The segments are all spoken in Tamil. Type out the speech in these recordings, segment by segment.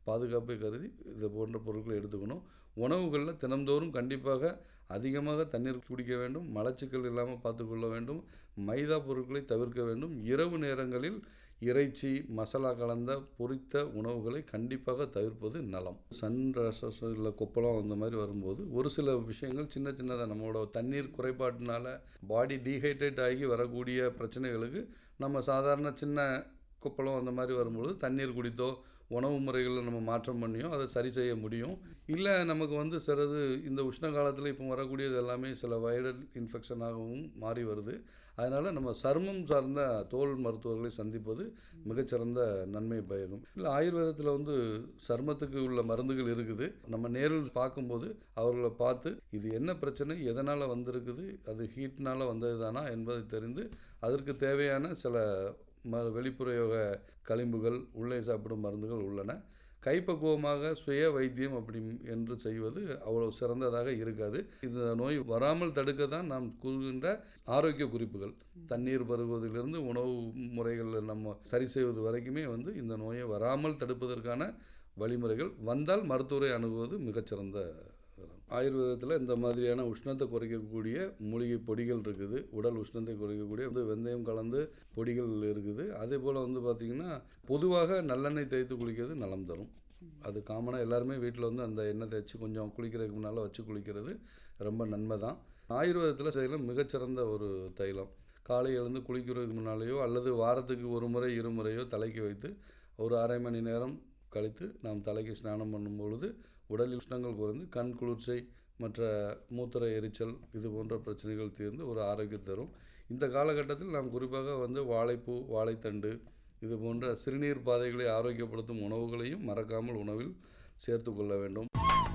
பாதுகாப்பை கருதி இது போன்ற பொருட்களை எடுத்துக்கணும் உணவுகளில் தினந்தோறும் கண்டிப்பாக அதிகமாக தண்ணீர் குடிக்க வேண்டும் மலச்சிக்கல் இல்லாமல் பார்த்துக்கொள்ள வேண்டும் மைதா பொருட்களை தவிர்க்க வேண்டும் இரவு நேரங்களில் இறைச்சி மசாலா கலந்த பொரித்த உணவுகளை கண்டிப்பாக தவிர்ப்பது நலம் சன் ரசஸ் இல்லை கொப்பளம் அந்த மாதிரி வரும்போது ஒரு சில விஷயங்கள் சின்ன சின்னதாக நம்மளோட தண்ணீர் குறைபாட்டினால பாடி டீஹைட்ரேட் ஆகி வரக்கூடிய பிரச்சனைகளுக்கு நம்ம சாதாரண சின்ன கொப்பளம் அந்த மாதிரி வரும்பொழுது தண்ணீர் குடித்தோ உணவு முறைகளில் நம்ம மாற்றம் பண்ணியோ அதை சரி செய்ய முடியும் இல்லை நமக்கு வந்து சிலது இந்த உஷ்ண காலத்தில் இப்போ வரக்கூடியது எல்லாமே சில வைரல் இன்ஃபெக்ஷனாகவும் மாறி வருது அதனால் நம்ம சருமம் சார்ந்த தோல் மருத்துவர்களை சந்திப்பது மிகச்சிறந்த நன்மை பயக்கும் இல்லை ஆயுர்வேதத்தில் வந்து சருமத்துக்கு உள்ள மருந்துகள் இருக்குது நம்ம நேரில் பார்க்கும்போது அவர்களை பார்த்து இது என்ன பிரச்சனை எதனால் வந்திருக்குது அது ஹீட்னால் வந்தது தானா என்பதை தெரிந்து அதற்கு தேவையான சில ம வெளிப்புறயோக களிம்புகள் உள்ளே சாப்பிடும் மருந்துகள் உள்ளன கைப்பக்குவமாக சுய வைத்தியம் அப்படி என்று செய்வது அவ்வளோ சிறந்ததாக இருக்காது இந்த நோய் வராமல் தடுக்க தான் நாம் கூறுகின்ற ஆரோக்கிய குறிப்புகள் தண்ணீர் பருகுவதிலிருந்து உணவு முறைகளில் நம்ம சரி செய்வது வரைக்குமே வந்து இந்த நோயை வராமல் தடுப்பதற்கான வழிமுறைகள் வந்தால் மருத்துவரை அணுகுவது மிகச்சிறந்த ஆயுர்வேதத்தில் இந்த மாதிரியான உஷ்ணத்தை குறைக்கக்கூடிய மூலிகை பொடிகள் இருக்குது உடல் உஷ்ணத்தை குறைக்கக்கூடிய வந்து வெந்தயம் கலந்து பொடிகள் இருக்குது அதே போல் வந்து பார்த்திங்கன்னா பொதுவாக நல்லெண்ணெய் தேய்த்து குளிக்கிறது நலம் தரும் அது காமனாக எல்லாருமே வீட்டில் வந்து அந்த எண்ணெய் தேய்ச்சி கொஞ்சம் குளிக்கிறதுக்கு முன்னால் வச்சு குளிக்கிறது ரொம்ப நன்மை தான் ஆயுர்வேதத்தில் தைலம் மிகச்சிறந்த ஒரு தைலம் காலை எழுந்து குளிக்கிறதுக்கு முன்னாலேயோ அல்லது வாரத்துக்கு ஒரு முறை இருமுறையோ தலைக்கு வைத்து ஒரு அரை மணி நேரம் கழித்து நாம் தலைக்கு ஸ்நானம் பண்ணும் பொழுது உடல் உஷ்ணங்கள் குறைந்து கண் குளிர்ச்சை மற்ற மூத்திர எரிச்சல் இது போன்ற பிரச்சனைகள் தீர்ந்து ஒரு ஆரோக்கியம் தரும் இந்த காலகட்டத்தில் நாம் குறிப்பாக வந்து வாழைப்பூ வாழைத்தண்டு இது போன்ற சிறுநீர் பாதைகளை ஆரோக்கியப்படுத்தும் உணவுகளையும் மறக்காமல் உணவில் சேர்த்து கொள்ள வேண்டும்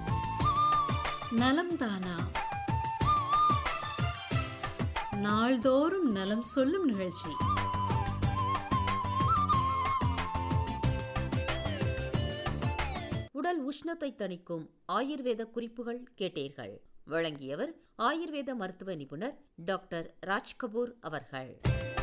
நலம் தானா நாள்தோறும் நலம் சொல்லும் நிகழ்ச்சி உடல் உஷ்ணத்தை தணிக்கும் ஆயுர்வேத குறிப்புகள் கேட்டீர்கள் வழங்கியவர் ஆயுர்வேத மருத்துவ நிபுணர் டாக்டர் ராஜ்கபூர் அவர்கள்